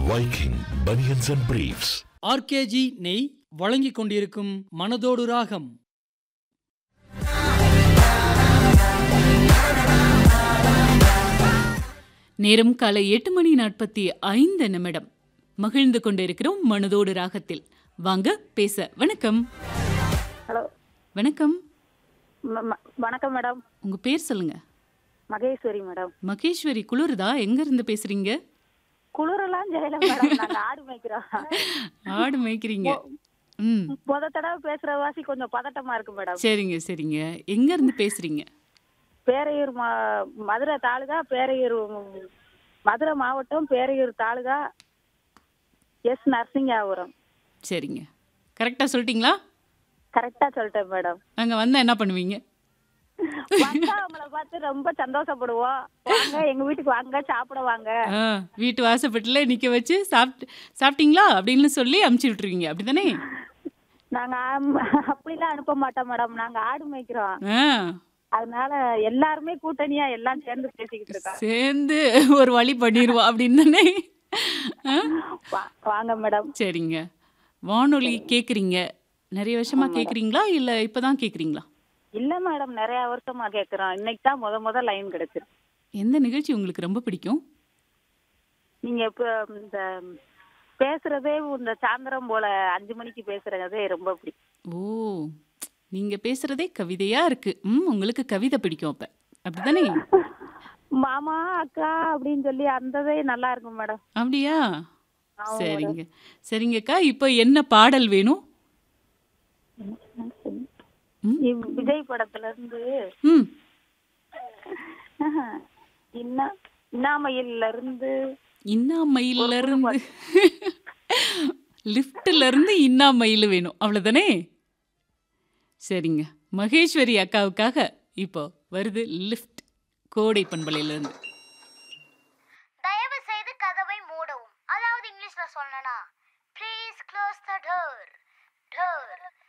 Viking Bunions and Briefs. RKG நெய் வழங்கிக் கொண்டிருக்கும் மனதோடு ராகம் நேரம் காலை எட்டு மணி நாற்பத்தி ஐந்து நிமிடம் மகிழ்ந்து கொண்டிருக்கிறோம் மனதோடு ராகத்தில் வாங்க பேச வணக்கம் ஹலோ வணக்கம் ம- ம- வணக்கம் மேடம் உங்க பேர் சொல்லுங்க மகேஸ்வரி மேடம் மகேஸ்வரி குளிருதா எங்க இருந்து பேசுறீங்க குளிரெல்லாம் செய்யல மேடம் நாங்க ஆடு மேய்க்கிறோம் ஆடு மேய்க்கிறீங்க ம் முத தடவை பேசுற வாசி கொஞ்சம் பதட்டமா இருக்கு மேடம் சரிங்க சரிங்க எங்க இருந்து பேசுறீங்க பேரையூர் மா மதுரை தாலுகா பேரையூர் மதுரை மாவட்டம் பேரையூர் தாலுகா எஸ் நரசிங்காபுரம் சரிங்க கரெக்டா சொல்லிட்டீங்களா கரெக்டா சொல்லிட்டேன் மேடம் நாங்க வந்தா என்ன பண்ணுவீங்க வந்தா உங்களை பார்த்து ரொம்ப சந்தோஷப்படுவோம் வாங்க எங்க வீட்டுக்கு வாங்க சாப்பிட வாங்க ஆ, வீட்டு வாசப்பட்டுல நிக்க வச்சு சாப்பிட்டு சாப்பிட்டீங்களா அப்படின்னு சொல்லி அமுச்சு விட்டுருவீங்க அப்படிதானே நாங்க ஆம்- அப்படிலாம் அனுப்ப மாட்டோம் மேடம் நாங்க ஆடு மேய்க்கிறோம் ஆ அதனால எல்லாருமே கூட்டணியா எல்லாம் சேர்ந்து பேசிக்கிட்டு இருக்கோம் சேர்ந்து ஒரு வழி பண்ணிடுவோம் அப்படின்னு தானே ஆ? வா- வாங்க மேடம் சரிங்க வானொலி கேக்குறீங்க நிறைய வருஷமா கேக்குறீங்களா இல்ல இப்பதான் கேக்குறீங்களா இல்ல மேடம் நிறைய வருஷமா கேக்குறோம் இன்னைக்கு தான் முத முத லைன் கிடைச்சிருக்கு எந்த நிகழ்ச்சி உங்களுக்கு ரொம்ப பிடிக்கும் நீங்க இப்ப இந்த பேசுறதே இந்த சாயந்தரம் போல அஞ்சு மணிக்கு பேசுறதே ரொம்ப பிடிக்கும் ஓ நீங்க பேசுறதே கவிதையா இருக்கு ம் உங்களுக்கு கவிதை பிடிக்கும் அப்ப அப்படிதானே மாமா அக்கா அப்படின்னு சொல்லி அந்ததே நல்லா இருக்கும் மேடம் அப்படியா ஆமா சரிங்க சரிங்கக்கா இப்போ என்ன பாடல் வேணும் ம்? இவ்- விஜய் படத்துல இருந்து ம் இன்ன இன்னாமையில இருந்து இன்னாமயில இருந்து லிஃப்ட்ல இருந்து இன்னாமயில் வேணும் அவ்வளவுதானே சரிங்க மகேஸ்வரி அக்காவுக்காக இப்போ வருது லிஃப்ட் கோடை பண்பலையில இருந்து தயவு செய்து கதவை மூடவும் அதாவது இங்கிலீஷ்ல சொல்லனா please close the door door